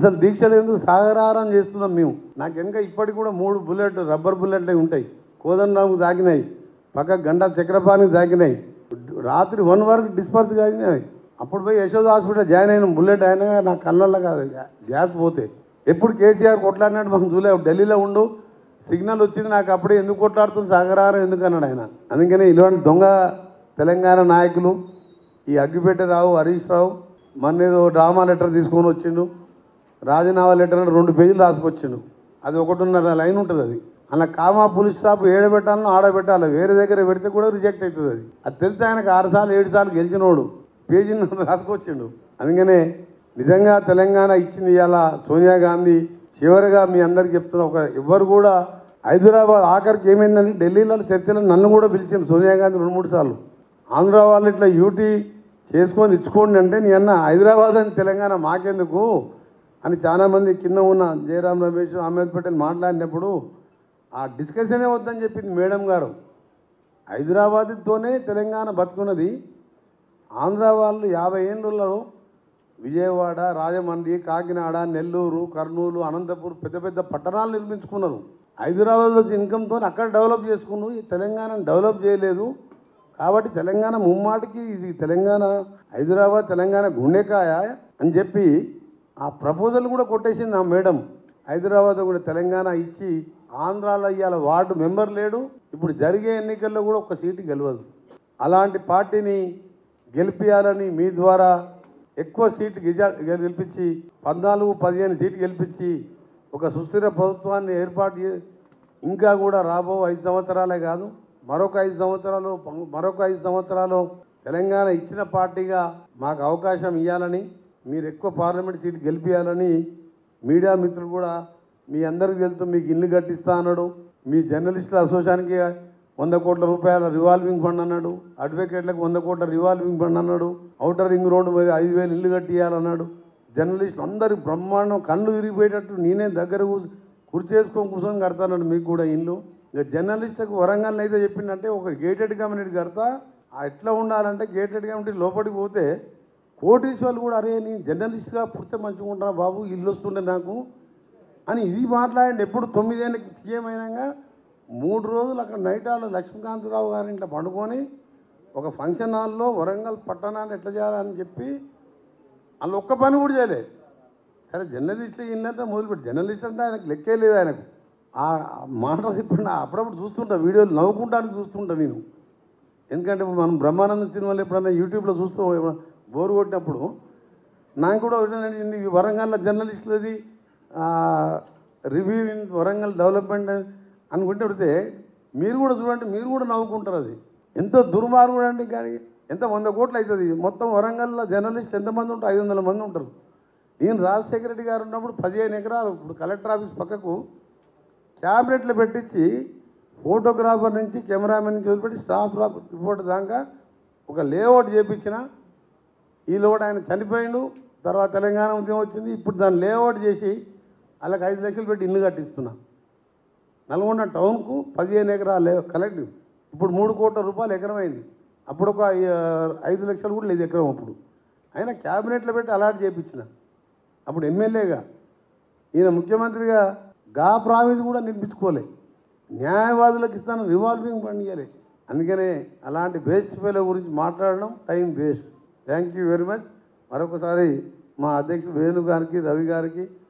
అసలు దీక్షలు ఎందుకు సాగరారం చేస్తున్నాం మేము నాకు వెనక ఇప్పటికి కూడా మూడు బుల్లెట్ రబ్బర్ బుల్లెట్లు ఉంటాయి కోదండరాముకు తాకినాయి పక్క గంట చక్రపాణికి తాకినాయి రాత్రి వన్ వరకు డిస్పర్స్ కాగినాయి అప్పుడు పోయి యశోద హాస్పిటల్ జాయిన్ అయిన బుల్లెట్ అయినా నా కళ్ళల్లో కాదు గ్యాస్ పోతే ఎప్పుడు కేసీఆర్ కొట్లాడినాడు మనం చూలే ఢిల్లీలో ఉండు సిగ్నల్ వచ్చింది నాకు అప్పుడే ఎందుకు కొట్లాడుతుంది సాగరారం ఎందుకు అన్నాడు ఆయన అందుకనే ఇలాంటి దొంగ తెలంగాణ నాయకులు ఈ అగ్గిపెట్ట రావు హరీష్ రావు మొన్న ఏదో డ్రామా లెటర్ తీసుకొని వచ్చిండు రాజీనామా లెటర్ అని రెండు పేజీలు రాసుకొచ్చిండు అది ఒకటిన్నర లైన్ ఉంటుంది అది అలా కామా పులిస్ స్టాప్ ఏడబెట్టాలని ఆడబెట్టాలి వేరే దగ్గర పెడితే కూడా రిజెక్ట్ అవుతుంది అది అది తెలిస్తే ఆయనకు ఆరు సార్లు ఏడు సార్లు గెలిచినోడు పేజీని రాసుకొచ్చిండు అందుకనే నిజంగా తెలంగాణ ఇచ్చింది ఇవాళ సోనియా గాంధీ చివరిగా మీ అందరికి చెప్తున్నా ఒక ఎవ్వరు కూడా హైదరాబాద్ ఆఖరికి ఏమైందంటే ఢిల్లీలో చర్చలో నన్ను కూడా పిలిచింది సోనియా గాంధీ రెండు మూడు సార్లు ఆంధ్ర వాళ్ళు ఇట్లా యూటీ చేసుకొని ఇచ్చుకోండి అంటే నీ అన్న హైదరాబాద్ అని తెలంగాణ మాకెందుకు అని చాలామంది కింద ఉన్న జయరాం రమేష్ అహ్మద్ పటేల్ మాట్లాడినప్పుడు ఆ డిస్కషనే వద్దని చెప్పింది మేడం గారు హైదరాబాద్తోనే తెలంగాణ బతుకున్నది ఆంధ్ర వాళ్ళు యాభై ఏళ్ళలో విజయవాడ రాజమండ్రి కాకినాడ నెల్లూరు కర్నూలు అనంతపూర్ పెద్ద పెద్ద పట్టణాలు నిర్మించుకున్నారు హైదరాబాద్లో ఇన్కమ్తో అక్కడ డెవలప్ చేసుకున్నారు ఈ తెలంగాణను డెవలప్ చేయలేదు కాబట్టి తెలంగాణ ముమ్మాటికి ఇది తెలంగాణ హైదరాబాద్ తెలంగాణ గుండెకాయ అని చెప్పి ఆ ప్రపోజల్ కూడా కొట్టేసింది ఆ మేడం హైదరాబాద్ కూడా తెలంగాణ ఇచ్చి ఆంధ్రాలో ఇవాళ వార్డు మెంబర్ లేడు ఇప్పుడు జరిగే ఎన్నికల్లో కూడా ఒక సీటు గెలవదు అలాంటి పార్టీని గెలిపించాలని మీ ద్వారా ఎక్కువ సీటు గిజా- గెలిపించి పద్నాలుగు పదిహేను సీట్లు గెలిపించి ఒక సుస్థిర ప్రభుత్వాన్ని ఏర్పాటు చే ఇంకా కూడా రాబో ఐదు సంవత్సరాలే కాదు మరొక ఐదు సంవత్సరాలు మరొక ఐదు సంవత్సరాలు తెలంగాణ ఇచ్చిన పార్టీగా మాకు అవకాశం ఇవ్వాలని మీరు ఎక్కువ పార్లమెంట్ సీట్ గెలిపించాలని మీడియా మిత్రులు కూడా మీ అందరికీ తెలుసు మీకు ఇల్లు కట్టిస్తా అన్నాడు మీ జర్నలిస్టుల అసోసియేషన్కి వంద కోట్ల రూపాయల రివాల్వింగ్ ఫండ్ అన్నాడు అడ్వకేట్లకు వంద కోట్ల రివాల్వింగ్ ఫండ్ అన్నాడు ఔటర్ రింగ్ రోడ్డు మీద ఐదు వేలు ఇల్లు కట్టియాలన్నాడు జర్నలిస్టులు అందరికి బ్రహ్మాండం కళ్ళు విరిగిపోయేటట్టు నేనే దగ్గర కూ- కుర్చేసుకొని కూర్చొని కడతానండి మీకు కూడా ఇల్లు ఇక జర్నలిస్టులకు వరంగల్ అయితే చెప్పిందంటే ఒక గేటెడ్ కమ్యూనిటీ కడతా ఆ ఎట్లా ఉండాలంటే గేటెడ్ కమ్యూనిటీ లోపలికి పోతే కోటీశ్వర్లు కూడా అరే నేను జర్నలిస్ట్గా పుడితే మంచిగా ఉంటాను బాబు ఇల్లు వస్తుండే నాకు అని ఇది మాట్లాడండి ఎప్పుడు తొమ్మిదేళ్ళకి సీఎం అయినాక మూడు రోజులు అక్కడ నైట్ హాల్ లక్ష్మీకాంతరావు గారి ఇంట్లో పండుకొని ఒక ఫంక్షన్ హాల్లో వరంగల్ పట్టణాన్ని ఎట్లా చేయాలని చెప్పి వాళ్ళు ఒక్క పని కూడా చేయలే సరే జర్నలిస్ట్ ఇన్నంటే మొదలుపెట్టి జర్నలిస్ట్ అంటే ఆయనకు లెక్కే లేదు ఆయనకు ఆ మాటలు ఇప్పుడు నా అప్పుడప్పుడు చూస్తుంటా వీడియోలు నవ్వుకుంటానికి చూస్తుంటా నేను ఎందుకంటే ఇప్పుడు మనం బ్రహ్మానంద సినిమాలు ఎప్పుడన్నా యూట్యూబ్లో చూస్తూ బోరు కొట్టినప్పుడు నాకు కూడా ఒకటేనండి, ఈ వరంగల్ జర్నలిస్టులది రివ్యూ ఇన్ వరంగల్ డెవలప్మెంట్ అనుకుంటే పెడితే మీరు కూడా చూడండి మీరు కూడా నవ్వుకుంటారు అది ఎంత దుర్మార్గుడు అండి కానీ ఎంత వంద కోట్లు అవుతుంది మొత్తం వరంగల్లో జర్నలిస్ట్ ఎంతమంది ఉంటారు ఐదు వందల మంది ఉంటారు నేను రాజశేఖర రెడ్డి గారు ఉన్నప్పుడు పదిహేను ఎకరాలు ఇప్పుడు కలెక్టర్ ఆఫీస్ పక్కకు క్యాబినెట్లో పెట్టించి ఫోటోగ్రాఫర్ నుంచి కెమెరామెన్ నుంచి వదిలిపెట్టి స్టాఫ్ రిపోర్ట్ దాకా ఒక లేఅవుట్ చేపించిన ఈ లోడ్ ఆయన చనిపోయిండు తర్వాత తెలంగాణ ఉద్యమం వచ్చింది ఇప్పుడు దాన్ని లేఅవుట్ చేసి వాళ్ళకి ఐదు లక్షలు పెట్టి ఇల్లు కట్టిస్తున్నా నల్గొండ టౌన్కు పదిహేను ఎకరాలు కలెక్టివ్ ఇప్పుడు మూడు కోట్ల రూపాయలు ఎకరం అయింది అప్పుడు ఒక ఆ, ఐదు లక్షలు కూడా లేదు ఎకరం అప్పుడు ఆయన క్యాబినెట్లో పెట్టి అలాట్ చేయించిన అప్పుడు ఎమ్మెల్యేగా ఈయన ముఖ్యమంత్రిగా గా ప్రామిస్ కూడా నిర్మించుకోలే న్యాయవాదులకు ఇస్తాను రివాల్వింగ్ ఫండ్ ఇవ్వలే అందుకనే అలాంటి వేస్ట్ ఫెలో గురించి మాట్లాడడం time waste thank you very much మరొకసారి మా అధ్యక్షుడు వేణు గారికి రవి గారికి